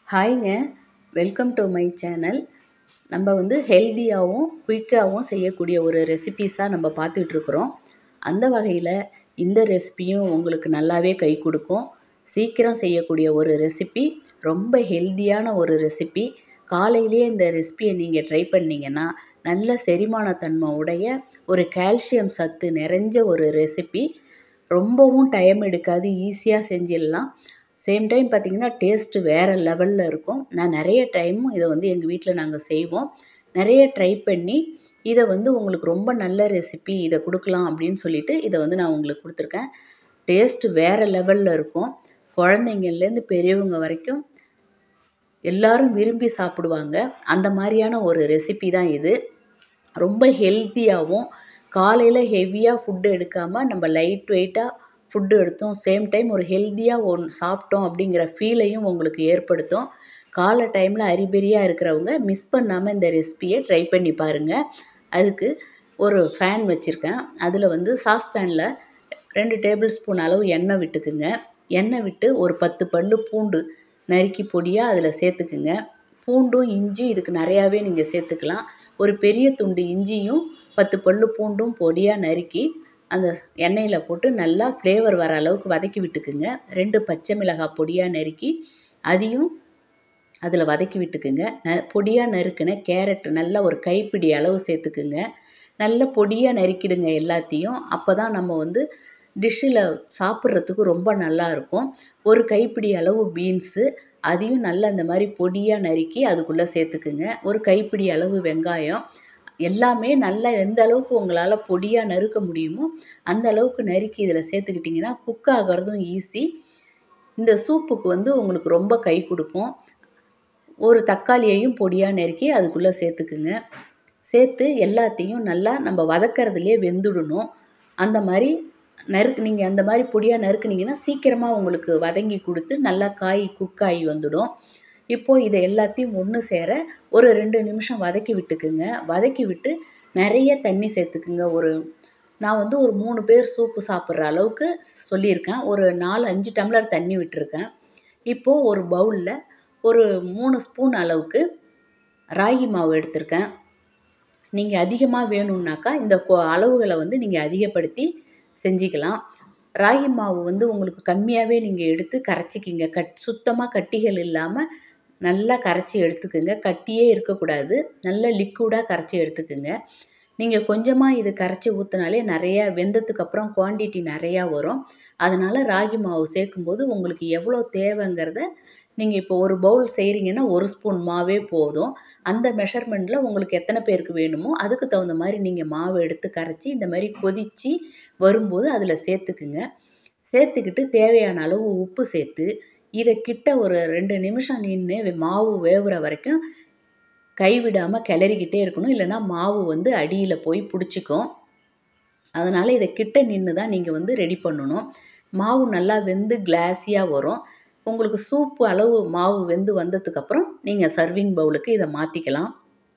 ஹாய்ங்க welcome to my channel நம்ம வந்து ஹெல்த்தியாகவும் குயிக்காகவும் செய்யக்கூடிய ஒரு ரெசிபீஸாக நம்ம பார்த்துட்ருக்குறோம் அந்த வகையில் இந்த ரெசிபியும் உங்களுக்கு நல்லாவே கை கொடுக்கும் சீக்கிரம் செய்யக்கூடிய ஒரு ரெசிபி ரொம்ப ஹெல்த்தியான ஒரு ரெசிபி காலையிலேயே இந்த ரெசிபியை நீங்கள் ட்ரை பண்ணிங்கன்னா நல்ல செரிமானத்தன்மை உடைய ஒரு கால்சியம் சத்து நிறைஞ்ச ஒரு ரெசிபி ரொம்பவும் டைம் எடுக்காது ஈஸியாக செஞ்சிடலாம் சேம் டைம் பார்த்திங்கன்னா டேஸ்ட்டு வேறு லெவலில் இருக்கும் நான் நிறைய டைம் இதை வந்து எங்கள் வீட்டில் நாங்கள் செய்வோம் நிறைய ட்ரை பண்ணி இதை வந்து உங்களுக்கு ரொம்ப நல்ல ரெசிபி இதை கொடுக்கலாம் அப்படின்னு சொல்லிட்டு இதை வந்து நான் உங்களுக்கு கொடுத்துருக்கேன் டேஸ்ட்டு வேறு லெவலில் இருக்கும் குழந்தைங்கள்லேருந்து பெரியவங்க வரைக்கும் எல்லாரும் விரும்பி சாப்பிடுவாங்க அந்த மாதிரியான ஒரு ரெசிபி தான் இது ரொம்ப ஹெல்த்தியாகவும் காலையில் ஹெவியாக ஃபுட்டு எடுக்காமல் நம்ம லைட் வெயிட்டாக ஃபுட்டு எடுத்தோம் சேம் டைம் ஒரு ஹெல்த்தியாக ஒன்று சாப்பிட்டோம் அப்படிங்கிற ஃபீலையும் உங்களுக்கு ஏற்படுத்தும் காலை டைமில் அரிபெரியாக இருக்கிறவங்க மிஸ் பண்ணாமல் இந்த ரெசிபியை ட்ரை பண்ணி பாருங்கள் அதுக்கு ஒரு ஃபேன் வச்சுருக்கேன் அதில் வந்து சாஸ்பேனில் ரெண்டு டேபிள் ஸ்பூன் அளவு எண்ணெய் விட்டுக்குங்க எண்ணெய் விட்டு ஒரு பத்து பல் பூண்டு நறுக்கி பொடியாக அதில் சேர்த்துக்குங்க பூண்டும் இஞ்சி இதுக்கு நிறையாவே நீங்கள் சேர்த்துக்கலாம் ஒரு பெரிய துண்டு இஞ்சியும் பத்து பல் பூண்டும் பொடியாக நறுக்கி அந்த எண்ணெயில் போட்டு நல்லா ஃப்ளேவர் வர அளவுக்கு வதக்கி விட்டுக்குங்க ரெண்டு பச்சை மிளகாய் பொடியாக நறுக்கி அதையும் அதில் வதக்கி விட்டுக்குங்க ந பொடியாக நறுக்கின கேரட் நல்லா ஒரு கைப்பிடி அளவு சேர்த்துக்குங்க நல்ல பொடியாக நறுக்கிடுங்க எல்லாத்தையும் அப்போ தான் நம்ம வந்து டிஷ்ஷில் சாப்பிட்றதுக்கு ரொம்ப நல்லாயிருக்கும் ஒரு கைப்பிடி அளவு பீன்ஸு அதையும் நல்லா இந்த மாதிரி பொடியாக நறுக்கி அதுக்குள்ளே சேர்த்துக்குங்க ஒரு கைப்பிடி அளவு வெங்காயம் எல்லாமே நல்லா எந்த அளவுக்கு உங்களால் பொடியாக நறுக்க முடியுமோ அந்த அளவுக்கு நறுக்கி இதில் சேர்த்துக்கிட்டிங்கன்னா குக் ஆகிறதும் ஈஸி இந்த சூப்புக்கு வந்து உங்களுக்கு ரொம்ப கை கொடுக்கும் ஒரு தக்காளியையும் பொடியாக நறுக்கி அதுக்குள்ளே சேர்த்துக்குங்க சேர்த்து எல்லாத்தையும் நல்லா நம்ம வதக்கிறதுலே வெந்துடணும் அந்த மாதிரி நறுக்கு நீங்கள் அந்த மாதிரி பொடியாக நறுக்குனிங்கன்னா சீக்கிரமாக உங்களுக்கு வதங்கி கொடுத்து நல்லா காய் குக் ஆகி வந்துடும் இப்போது இதை எல்லாத்தையும் ஒன்று சேர ஒரு ரெண்டு நிமிஷம் வதக்கி விட்டுக்குங்க வதக்கி விட்டு நிறைய தண்ணி சேர்த்துக்குங்க ஒரு நான் வந்து ஒரு மூணு பேர் சூப்பு சாப்பிட்ற அளவுக்கு சொல்லியிருக்கேன் ஒரு நாலு அஞ்சு டம்ளர் தண்ணி விட்டுருக்கேன் இப்போது ஒரு பவுலில் ஒரு மூணு ஸ்பூன் அளவுக்கு ராகி மாவு எடுத்திருக்கேன் நீங்கள் அதிகமாக வேணும்னாக்கா இந்த அளவுகளை வந்து நீங்கள் அதிகப்படுத்தி செஞ்சுக்கலாம் ராகி மாவு வந்து உங்களுக்கு கம்மியாகவே நீங்கள் எடுத்து கரைச்சிக்கிங்க கட் சுத்தமாக கட்டிகள் இல்லாமல் நல்லா கரைச்சி எடுத்துக்குங்க கட்டியே இருக்கக்கூடாது நல்ல லிக்விடாக கரைச்சி எடுத்துக்குங்க நீங்கள் கொஞ்சமாக இது கரைச்சி ஊற்றினாலே நிறையா வெந்ததுக்கு அப்புறம் குவான்டிட்டி நிறையா வரும் அதனால் ராகி மாவு சேர்க்கும்போது உங்களுக்கு எவ்வளோ தேவைங்கிறத நீங்கள் இப்போ ஒரு பவுல் செய்கிறீங்கன்னா ஒரு ஸ்பூன் மாவே போதும் அந்த மெஷர்மெண்ட்டில் உங்களுக்கு எத்தனை பேருக்கு வேணுமோ அதுக்கு தகுந்த மாதிரி நீங்கள் மாவு எடுத்து கரைச்சி இந்த மாதிரி கொதித்து வரும்போது அதில் சேர்த்துக்குங்க சேர்த்துக்கிட்டு தேவையான அளவு உப்பு சேர்த்து இதை கிட்ட ஒரு ரெண்டு நிமிஷம் நின்று மாவு வேவுற வரைக்கும் கைவிடாமல் கிளறிக்கிட்டே இருக்கணும் இல்லைனா மாவு வந்து அடியில் போய் பிடிச்சிக்கும் அதனால் இதை கிட்ட நின்று தான் நீங்கள் வந்து ரெடி பண்ணணும் மாவு நல்லா வெந்து கிளாஸியாக வரும் உங்களுக்கு சூப்பு அளவு மாவு வெந்து வந்ததுக்கப்புறம் நீங்கள் சர்விங் பவுலுக்கு இதை மாற்றிக்கலாம்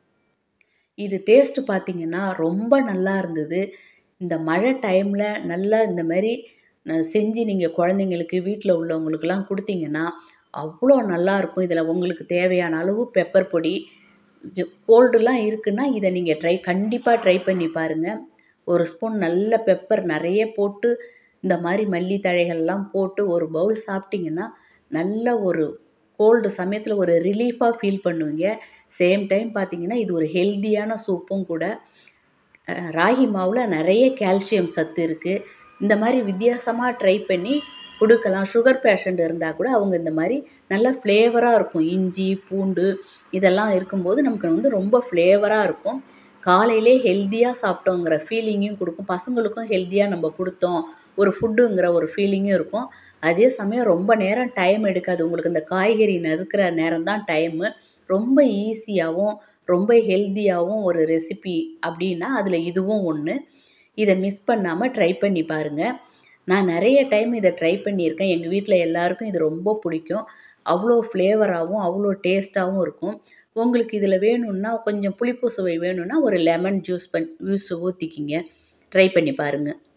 இது டேஸ்ட்டு பார்த்திங்கன்னா ரொம்ப நல்லா இருந்தது இந்த மழை டைமில் நல்லா இந்த மாதிரி செஞ்சு நீங்கள் குழந்தைங்களுக்கு வீட்டில் உள்ளவங்களுக்கெல்லாம் கொடுத்தீங்கன்னா அவ்வளோ நல்லாயிருக்கும் இதில் உங்களுக்கு தேவையான அளவு பெப்பர் பொடி கோல்டுலாம் இருக்குன்னா இதை நீங்கள் ட்ரை கண்டிப்பாக ட்ரை பண்ணி பாருங்கள் ஒரு ஸ்பூன் நல்ல பெப்பர் நிறைய போட்டு இந்த மாதிரி மல்லி தழைகள்லாம் போட்டு ஒரு பவுல் சாப்பிட்டிங்கன்னா நல்ல ஒரு கோல்டு சமயத்தில் ஒரு ரிலீஃபாக ஃபீல் பண்ணுவீங்க சேம் டைம் பார்த்திங்கன்னா இது ஒரு ஹெல்த்தியான சூப்பும் கூட ராகி மாவில் நிறைய கால்சியம் சத்து இருக்குது இந்த மாதிரி வித்தியாசமாக ட்ரை பண்ணி கொடுக்கலாம் சுகர் பேஷண்ட் இருந்தால் கூட அவங்க இந்த மாதிரி நல்லா ஃப்ளேவராக இருக்கும் இஞ்சி பூண்டு இதெல்லாம் இருக்கும்போது நமக்கு வந்து ரொம்ப ஃப்ளேவராக இருக்கும் காலையிலே ஹெல்த்தியாக சாப்பிட்டோங்கிற ஃபீலிங்கும் கொடுக்கும் பசங்களுக்கும் ஹெல்த்தியாக நம்ம கொடுத்தோம் ஒரு ஃபுட்டுங்கிற ஒரு ஃபீலிங்கும் இருக்கும் அதே சமயம் ரொம்ப நேரம் டைம் எடுக்காது உங்களுக்கு இந்த காய்கறி நறுக்கிற நேரம் தான் டைமு ரொம்ப ஈஸியாகவும் ரொம்ப ஹெல்த்தியாகவும் ஒரு ரெசிபி அப்படின்னா அதில் இதுவும் ஒன்று இதை மிஸ் பண்ணாமல் ட்ரை பண்ணி பாருங்கள் நான் நிறைய டைம் இதை ட்ரை பண்ணியிருக்கேன் எங்கள் வீட்டில் எல்லாருக்கும் இது ரொம்ப பிடிக்கும் அவ்வளோ ஃப்ளேவராகவும் அவ்வளோ டேஸ்ட்டாகவும் இருக்கும் உங்களுக்கு இதில் வேணும்னா கொஞ்சம் புளிப்பு சுவை வேணும்னா ஒரு லெமன் ஜூஸ் பண் ஜூஸ் ஊற்றிக்கிங்க ட்ரை பண்ணி பாருங்கள்